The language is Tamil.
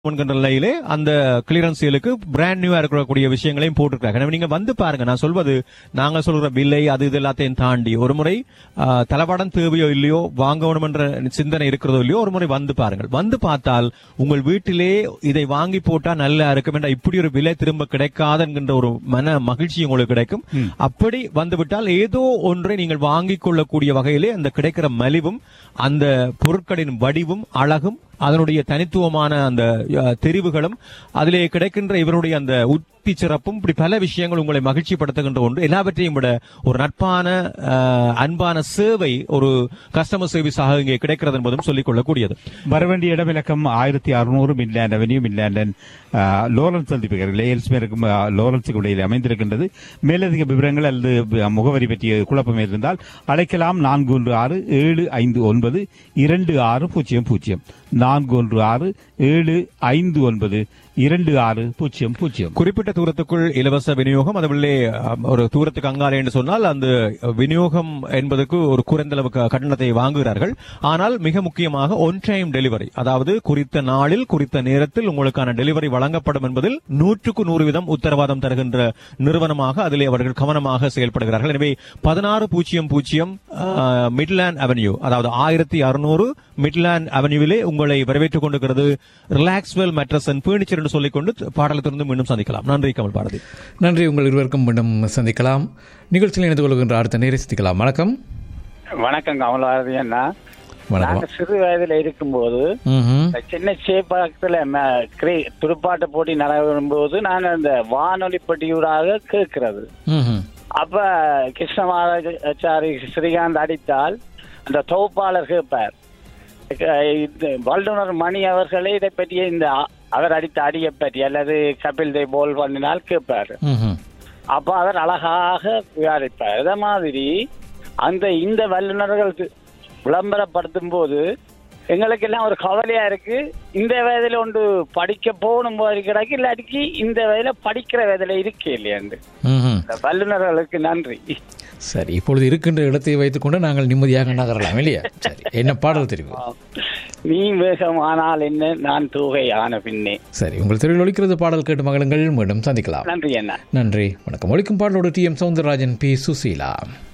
என்கின்ற நிலையிலே அந்த கிளியரன்ஸ் சேலுக்கு பிராண்ட் நியூவா இருக்கக்கூடிய விஷயங்களையும் போட்டிருக்காங்க எனவே நீங்க வந்து பாருங்க நான் சொல்வது நாங்க சொல்ற விலை அது இது எல்லாத்தையும் தாண்டி ஒரு முறை ஆ, தளவாடம் தேவையோ இல்லையோ வாங்கணும் என்ற சிந்தனை இருக்கிறதோ இல்லையோ ஒரு முறை வந்து பாருங்கள் வந்து பார்த்தால் உங்கள் வீட்டிலே இதை வாங்கி போட்டா நல்லா இருக்கும் என்ற இப்படி ஒரு விலை திரும்ப கிடைக்காது என்கின்ற ஒரு மன மகிழ்ச்சி உங்களுக்கு கிடைக்கும் அப்படி வந்துவிட்டால் ஏதோ ஒன்றை நீங்கள் வாங்கிக் கொள்ளக்கூடிய வகையிலே அந்த கிடைக்கிற மலிவும் அந்த பொருட்களின் வடிவும் அழகும் அதனுடைய தனித்துவமான அந்த அஹ், தெரிவுகளும் அதிலே கிடைக்கின்ற இவருடைய அந்த உத்தி சிறப்பும் இப்படி பல விஷயங்கள் உங்களை மகிழ்ச்சிப்படுத்துகின்ற ஒன்று எல்லாவற்றையும் விட ஒரு நட்பான அஹ், அன்பான சேவை ஒரு கஸ்டமர் சர்வீஸாக இங்கே கிடைக்கிறது என்பதும் சொல்லிக் கொள்ளக்கூடியது வரவேண்டிய இடம் இலக்கம் ஆயிரத்தி அறுநூறு மிட்லாண்ட் அவென்யூ மிட்லாண்டன் லோரன்ஸ் சந்திப்புகள் லேயல்ஸ்மேருக்கும் லோரன்ஸுக்கு இடையில் அமைந்திருக்கின்றது மேலதிக விவரங்கள் அல்லது அஹ், முகவரி பற்றிய குழப்பம் இருந்தால் அழைக்கலாம் நான்கு ஒன்று ஆறு ஏழு ஐந்து ஒன்பது இரண்டு ஆறு பூஜ்ஜியம் பூஜ்ஜியம் நான்கு ஒன்று ஆறு ஏழு ஐந்து ஒன்பது இரண்டு ஆறு பூஜ்ஜியம் பூஜ்ஜியம் குறிப்பிட்ட தூரத்துக்குள் இலவச விநியோகம் அதுவுள்ளே அம், ஒரு தூரத்துக்கு அங்காலே என்று சொன்னால் அந்த விநியோகம் என்பதற்கு ஒரு குறைந்த அளவு க- கட்டணத்தை வாங்குகிறார்கள் ஆனால் மிக முக்கியமாக ஒன் டைம் டெலிவரி அதாவது குறித்த நாளில் குறித்த நேரத்தில் உங்களுக்கான டெலிவரி வழங்கப்படும் என்பதில் நூற்றுக்கு நூறு வீதம் உத்தரவாதம் தருகின்ற நிறுவனமாக அதிலே அவர்கள் கவனமாக செயல்படுகிறார்கள் எனவே பதினாறு பூஜ்ஜியம் பூஜ்ஜியம் மிட்லேண்ட் அவென்யூ அதாவது ஆயிரத்தி அறுநூறு மிட்லேண்ட் அவென்யூவிலே உங்களை வரவேற்றுக் கொண்டிருக்கிறது ரிலாக்ஸ்வெல் மெட்ரஸ் அண்ட் ஃபர்னிச்சர் என்று சொல்லிக்கொண்டு பாடலை தொடர்ந்து மீண்டும் சந்திக்கலாம் நன்றி கமல் பாரதி நன்றி உங்கள் இருவருக்கும் மீண்டும் சந்திக்கலாம் நிகழ்ச்சியில் இணைந்து கொள்கின்ற அடுத்த நேரை சந்திக்கலாம் வணக்கம் வணக்கம் கமலபாரதி அண்ணா வணக்கம் நாங்க சிறு வயதுல இருக்கும்போது ம்ஹும். இந்த சின்ன சேப்பாக்கத்துல ம- கிரி- துடுப்பாட்ட போட்டி நடைபெறும் போது நாங்க இந்த வானொலி பெட்டியூடாக கேட்கிறது ம்ஹும். அப்ப கிருஷ்ணமாச்சாரி ஸ்ரீகாந்த் அடித்தால் அந்த தொகுப்பாளர் கேட்பார் அஹ் இது வல்லுனர் மணி அவர்களே இதை பற்றிய இந்த அ- அவர் அடித்த அடியை பற்றி அல்லது கபில் தேவ் போல் பண்ணினால் கேட்பார் ம்ஹும். அப்ப அவர் அழகாக விவாதிப்பார் இதே மாதிரி அந்த இந்த வல்லுநர்கள் தி- விளம்பரப்படுத்தும் போது எங்களுக்கு எல்லாம் ஒரு கவலையா இருக்கு இந்த வயதுல ஒன்று படிக்க போகணும் போது கிடக்கு இல்லாட்டிக்கு இந்த வயதுல படிக்கிற வயதுல இருக்கே இல்லையாண்டு ம்ஹும். இந்த வல்லுநர்களுக்கு நன்றி சரி இப்பொழுது இருக்கின்ற இடத்தை வைத்துக்கொண்டு நாங்கள் நிம்மதியாக நகரலாம் இல்லையா சரி என்ன பாடல் தெரிவு நீ வேகமானால் என்ன நான் தூகை ஆன பின்னே சரி உங்கள் தெருவில் ஒலிக்கிறது பாடல் கேட்டு மகளுங்கள் மீண்டும் சந்திக்கலாம் நன்றி என்ன நன்றி வணக்கம் ஒலிக்கும் பாடலோடு T M Soundararajan P Susheela